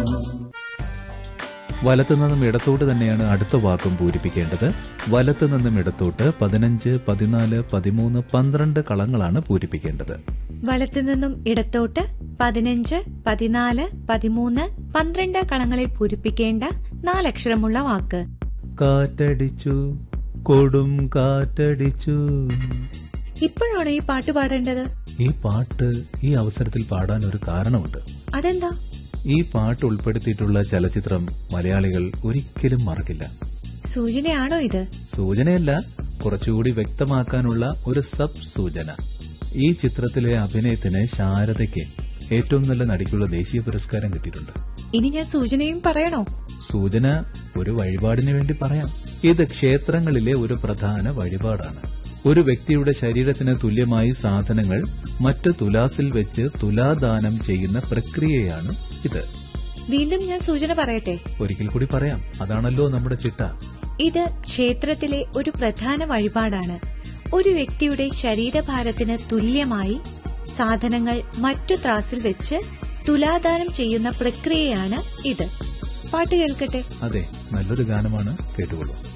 വലത്തു നിന്നും ഇടത്തോട്ട് തന്നെയാണ് അടുത്ത വാക്കും പൂരിപ്പിക്കേണ്ടത് വലത്തു നിന്നും ഇടത്തോട്ട് പതിനഞ്ച് പതിനാല് പതിമൂന്ന് പന്ത്രണ്ട് കളങ്ങളാണ് പൂരിപ്പിക്കേണ്ടത് വലത്തു നിന്നും ഇടത്തോട്ട് പതിനഞ്ച് പതിനാല് പതിമൂന്ന് പന്ത്രണ്ട് കളങ്ങളിൽ പൂരിപ്പിക്കേണ്ട നാലക്ഷരമുള്ള വാക്ക് കാറ്റടിച്ചു കൊടും കാറ്റടിച്ചു ഇപ്പോഴാണ് ഈ പാട്ട് പാടേണ്ടത് ഈ പാട്ട് ഈ അവസരത്തിൽ പാടാൻ ഒരു കാരണമുണ്ട് അതെന്താ ഈ പാട്ട് ഉൾപ്പെടുത്തിയിട്ടുള്ള ചലച്ചിത്രം മലയാളികൾ ഒരിക്കലും മറക്കില്ല സൂചനയാണോ ഇത് സൂചനയല്ല കുറച്ചുകൂടി വ്യക്തമാക്കാനുള്ള ഒരു സബ് സൂചന ഈ ചിത്രത്തിലെ അഭിനയത്തിന് ശാരദയ്ക്ക് ഏറ്റവും നല്ല നടിക്കുള്ള ദേശീയ പുരസ്കാരം കിട്ടിയിട്ടുണ്ട് ഇനി ഞാൻ സൂചനയും പറയണോ സൂചന ഒരു വഴിപാടിന് വേണ്ടി പറയാം ഇത് ക്ഷേത്രങ്ങളിലെ ഒരു പ്രധാന വഴിപാടാണ് ഒരു വ്യക്തിയുടെ ശരീരത്തിന് തുല്യമായി സാധനങ്ങൾ മറ്റ് തുലാസിൽ വെച്ച് തുലാദാനം ചെയ്യുന്ന പ്രക്രിയയാണ് ഇത് വീണ്ടും ഞാൻ സൂചന പറയട്ടെ ഒരിക്കൽ കൂടി പറയാം അതാണല്ലോ നമ്മുടെ ചിട്ട ഇത് ക്ഷേത്രത്തിലെ ഒരു പ്രധാന വഴിപാടാണ് ഒരു വ്യക്തിയുടെ ശരീരഭാരത്തിന് തുല്യമായി സാധനങ്ങൾ മറ്റു ത്രാസിൽ വെച്ച് തുലാദാനം ചെയ്യുന്ന പ്രക്രിയയാണ് ഇത് പാട്ട് കേൾക്കട്ടെ അതെ നല്ലൊരു ഗാനമാണ് കേട്ടുകൊള്ളൂ